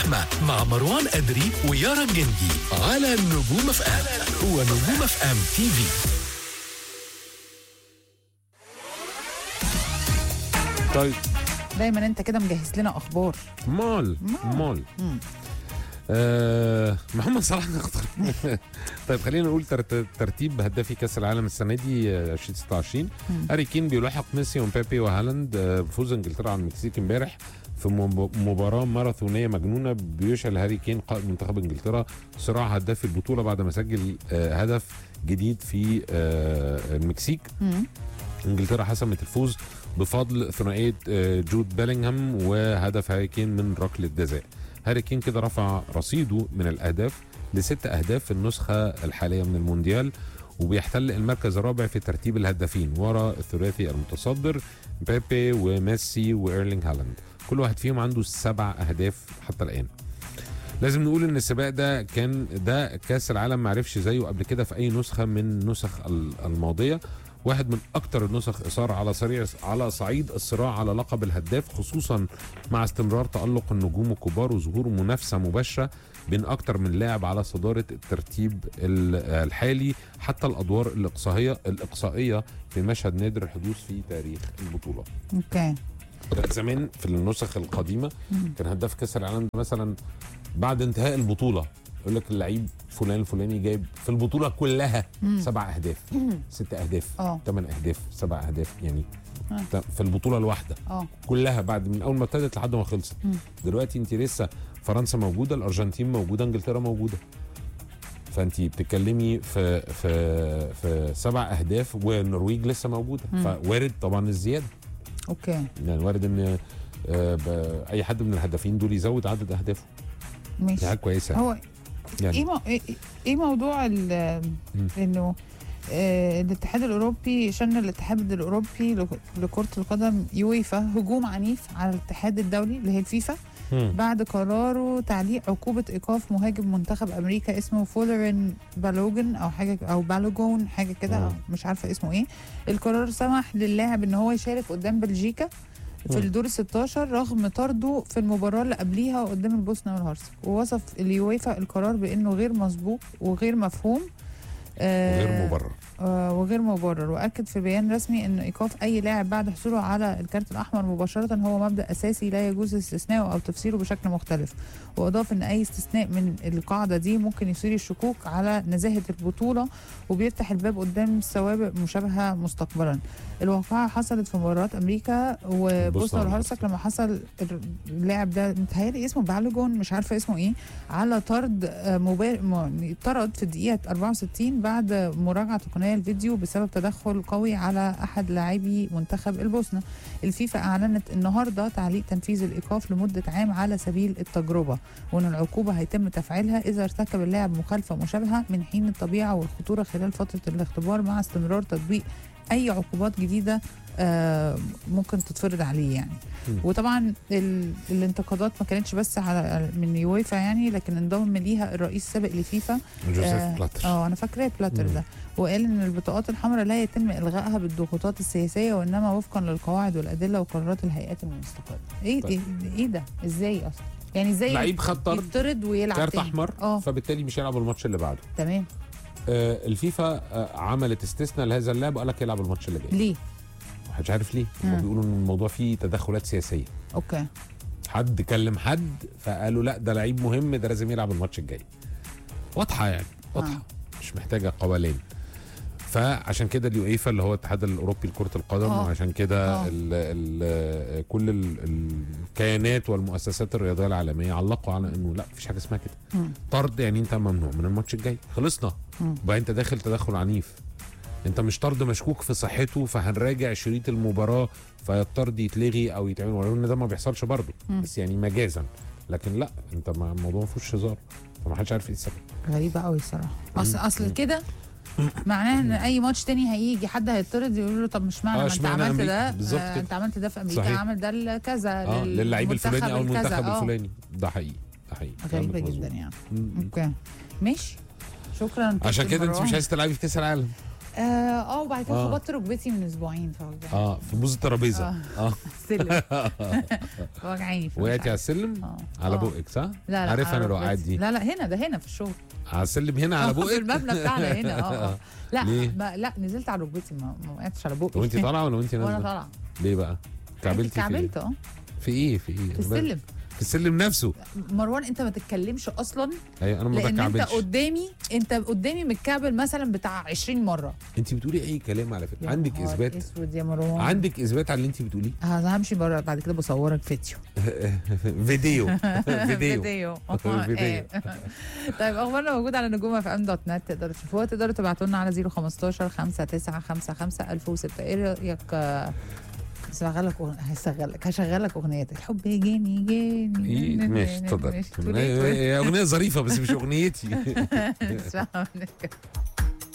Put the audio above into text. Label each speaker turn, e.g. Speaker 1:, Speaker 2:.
Speaker 1: مع مروان أدري ويارا الجندي على نجوم اف ام ونجوم اف ام تي في
Speaker 2: طيب
Speaker 3: دايما انت كده مجهز لنا اخبار
Speaker 2: مال
Speaker 3: مال.
Speaker 2: مال
Speaker 3: مم.
Speaker 2: آه محمد صلاح اختار طيب خلينا نقول ترت- ترتيب هدافي كاس العالم السنه دي آه، 2026
Speaker 3: مم.
Speaker 2: هاري كين بيلاحق ميسي ومبابي وهالاند آه، بفوز انجلترا على المكسيك امبارح في مب- مباراة ماراثونية مجنونة بيشعل هاري كين قائد منتخب انجلترا صراع هداف البطولة بعد ما سجل آه، هدف جديد في آه، المكسيك
Speaker 3: مم.
Speaker 2: انجلترا حسمت الفوز بفضل ثنائيه آه، جود بيلينغهام وهدف هاري كين من ركله جزاء. هاري كين كده رفع رصيده من الاهداف لست اهداف في النسخه الحاليه من المونديال وبيحتل المركز الرابع في ترتيب الهدافين ورا الثلاثي المتصدر بيبي وميسي وايرلينج هالاند. كل واحد فيهم عنده سبع اهداف حتى الان. لازم نقول ان السباق ده كان ده كاس العالم ما عرفش زيه قبل كده في اي نسخه من نسخ ال- الماضيه واحد من اكتر النسخ اثاره على صريع على صعيد الصراع على لقب الهداف خصوصا مع استمرار تالق النجوم الكبار وظهور منافسه مباشره بين اكتر من لاعب على صداره الترتيب ال- الحالي حتى الادوار الاقصائيه الاقصائيه في مشهد نادر الحدوث في تاريخ البطوله
Speaker 3: اوكي
Speaker 2: زمان في النسخ القديمه
Speaker 3: مم.
Speaker 2: كان هداف كاس العالم ده مثلا بعد انتهاء البطوله يقول لك اللعيب فلان الفلاني جايب في البطوله كلها
Speaker 3: مم.
Speaker 2: سبع اهداف
Speaker 3: مم.
Speaker 2: ست اهداف
Speaker 3: اه
Speaker 2: ثمان اهداف سبع اهداف يعني
Speaker 3: آه.
Speaker 2: ت- في البطوله الواحده
Speaker 3: اه
Speaker 2: كلها بعد من اول ما ابتدت لحد ما خلصت
Speaker 3: مم.
Speaker 2: دلوقتي انت لسه فرنسا موجوده الارجنتين موجوده انجلترا موجوده فانت بتتكلمي في في في سبع اهداف والنرويج لسه موجوده
Speaker 3: مم.
Speaker 2: فوارد طبعا الزياده
Speaker 3: اوكي
Speaker 2: يعني وارد ان آه، ب- اي حد من الهدافين دول يزود عدد اهدافه دي
Speaker 3: ماشي
Speaker 2: حاجه كويسه
Speaker 3: هو ايه
Speaker 2: يعني
Speaker 3: مو... ايه إيه موضوع ال-
Speaker 2: مم.
Speaker 3: انه آه، الاتحاد الاوروبي شن الاتحاد الاوروبي لك- لكره القدم يويفا هجوم عنيف على الاتحاد الدولي اللي هي الفيفا
Speaker 2: مم.
Speaker 3: بعد قراره تعليق عقوبه ايقاف مهاجم منتخب امريكا اسمه فولرين بالوجن او حاجه او بالوجون حاجه كده
Speaker 2: مم.
Speaker 3: أو مش عارفه اسمه ايه القرار سمح للاعب ان هو يشارك قدام بلجيكا في
Speaker 2: مم.
Speaker 3: الدور ال 16 رغم طرده في المباراه اللي قبليها قدام البوسنه والهرسك ووصف اليويفا القرار بانه غير مسبوق وغير مفهوم آه،
Speaker 2: غير مبرر
Speaker 3: آه، وغير مبرر واكد في بيان رسمي ان ايقاف اي لاعب بعد حصوله على الكارت الاحمر مباشره هو مبدا اساسي لا يجوز استثناؤه او تفسيره بشكل مختلف واضاف ان اي استثناء من القاعده دي ممكن يثير الشكوك على نزاهه البطوله وبيفتح الباب قدام سوابق مشابهه مستقبلا الواقعه حصلت في مباراه امريكا وبوسنا
Speaker 2: والهرسك.
Speaker 3: والهرسك لما حصل اللاعب ده متهيألي اسمه بالوجون مش عارفه اسمه ايه على طرد آه، مبا... م- طرد في الدقيقه 64 بعد مراجعه تقنيه الفيديو بسبب تدخل قوي على احد لاعبي منتخب البوسنه الفيفا اعلنت النهارده تعليق تنفيذ الايقاف لمده عام على سبيل التجربه وان العقوبه هيتم تفعيلها اذا ارتكب اللاعب مخالفه مشابهه من حين الطبيعه والخطوره خلال فتره الاختبار مع استمرار تطبيق اي عقوبات جديده آه، ممكن تتفرض عليه يعني
Speaker 2: مم.
Speaker 3: وطبعا ال... الانتقادات ما كانتش بس على من يويفا يعني لكن انضم ليها الرئيس السابق لفيفا
Speaker 2: جوزيف
Speaker 3: آه،
Speaker 2: بلاتر
Speaker 3: اه انا فاكراه بلاتر
Speaker 2: مم.
Speaker 3: ده وقال ان البطاقات الحمراء لا يتم الغائها بالضغوطات السياسيه وانما وفقا للقواعد والادله وقرارات الهيئات المستقله ايه
Speaker 2: طيب.
Speaker 3: ايه, إيه ده ازاي اصلا يعني ازاي
Speaker 2: لعيب خد طرد
Speaker 3: يطرد ويلعب
Speaker 2: كارت
Speaker 3: تاني؟
Speaker 2: احمر
Speaker 3: اه
Speaker 2: فبالتالي مش هيلعب الماتش اللي بعده
Speaker 3: تمام
Speaker 2: آه الفيفا آه عملت استثناء لهذا اللاعب وقال لك يلعب الماتش اللي جاي
Speaker 3: ليه
Speaker 2: محدش عارف ليه هم
Speaker 3: مم.
Speaker 2: بيقولوا ان الموضوع فيه تدخلات سياسيه
Speaker 3: اوكي
Speaker 2: حد كلم حد فقالوا لا ده لعيب مهم ده لازم يلعب الماتش الجاي واضحه يعني واضحه
Speaker 3: آه.
Speaker 2: مش محتاجه قوالين فعشان كده اليويفا اللي هو الاتحاد الاوروبي لكره القدم
Speaker 3: آه.
Speaker 2: وعشان كده
Speaker 3: آه.
Speaker 2: ال ال كل ال الكيانات والمؤسسات الرياضيه العالميه علقوا على انه لا مفيش حاجه اسمها كده
Speaker 3: مم.
Speaker 2: طرد يعني انت ممنوع من الماتش الجاي خلصنا
Speaker 3: مم.
Speaker 2: بقى انت داخل تدخل عنيف انت مش طرد مشكوك في صحته فهنراجع شريط المباراه فالطرد يتلغي او يتعمل ولو ان ده ما بيحصلش برضه
Speaker 3: مم.
Speaker 2: بس يعني مجازا لكن لا انت ما الموضوع ما فيهوش هزار فما حدش عارف ايه السبب
Speaker 3: غريبه قوي الصراحه اصل
Speaker 2: مم.
Speaker 3: اصل كده معناه ان اي ماتش تاني هيجي حد هيطرد يقول له طب مش معنى
Speaker 2: آه،
Speaker 3: ما انت
Speaker 2: اشمعنى
Speaker 3: عملت
Speaker 2: أمريكا؟
Speaker 3: ده
Speaker 2: بالظبط
Speaker 3: آه
Speaker 2: كده.
Speaker 3: انت عملت ده في امريكا
Speaker 2: صحيح.
Speaker 3: عمل ده لكذا
Speaker 2: اه للعيب الفلاني او
Speaker 3: للمنتخب
Speaker 2: المنتخب
Speaker 3: الكذا. آه.
Speaker 2: الفلاني ده حقيقي ده حقيقي
Speaker 3: غريبه
Speaker 2: كلامك
Speaker 3: جدا
Speaker 2: مظبوط.
Speaker 3: يعني
Speaker 2: مم.
Speaker 3: اوكي ماشي شكرا
Speaker 2: عشان
Speaker 3: كابتن
Speaker 2: كده انت مش
Speaker 3: مروان.
Speaker 2: عايز تلعبي في كاس العالم
Speaker 3: اه آه، وبعد كده
Speaker 2: آه.
Speaker 3: خبطت ركبتي من اسبوعين فوجعني
Speaker 2: اه في بوز الترابيزه
Speaker 3: آه.
Speaker 2: اه
Speaker 3: السلم وجعاني فمش
Speaker 2: وقعتي على
Speaker 3: عارفة.
Speaker 2: السلم
Speaker 3: آه.
Speaker 2: على
Speaker 3: آه.
Speaker 2: بقك صح؟
Speaker 3: لا لا
Speaker 2: عارفها
Speaker 3: على
Speaker 2: انا لو
Speaker 3: ركبتي.
Speaker 2: قاعد دي
Speaker 3: لا لا هنا ده هنا في الشغل
Speaker 2: على السلم هنا على
Speaker 3: في
Speaker 2: بقك
Speaker 3: المبنى بتاعنا هنا اه اه لا
Speaker 2: ليه؟
Speaker 3: ما لا نزلت على ركبتي ما ما وقعتش على بقي
Speaker 2: وانت طالعه ولا وانت
Speaker 3: وانا
Speaker 2: نازله؟
Speaker 3: طالعه
Speaker 2: ليه بقى؟ كعبلتي في ايه؟
Speaker 3: كعبلت اه
Speaker 2: في ايه في ايه؟
Speaker 3: في السلم
Speaker 2: في السلم نفسه
Speaker 3: مروان انت ما تتكلمش اصلا
Speaker 2: ايوه انا ما
Speaker 3: لان انت
Speaker 2: بتكعبلش
Speaker 3: قدامي انت قدامي متكعبل مثلا بتاع 20 مره
Speaker 2: انت بتقولي اي كلام على فكره
Speaker 3: يا
Speaker 2: عندك
Speaker 3: نهار
Speaker 2: اثبات
Speaker 3: اسود يا مروان
Speaker 2: عندك اثبات على اللي انت بتقوليه
Speaker 3: انا همشي بره بعد كده بصورك فيديو
Speaker 2: فيديو فيديو
Speaker 3: فيديو
Speaker 2: فيديو.
Speaker 3: إيه. طيب اخبارنا موجود على نجوم في ام دوت نت تقدروا تشوفوها تقدروا تبعتوا لنا على 015 5955 1006 ايه رايك آه، هشغلك أغ- هشغلك هشغلك اغنيه الحب جاني جاني
Speaker 2: ايه ماشي اتفضل
Speaker 3: ماشي. تقول إيه؟
Speaker 2: هي اغنيه ظريفه بس مش اغنيتي
Speaker 3: اسمعها منك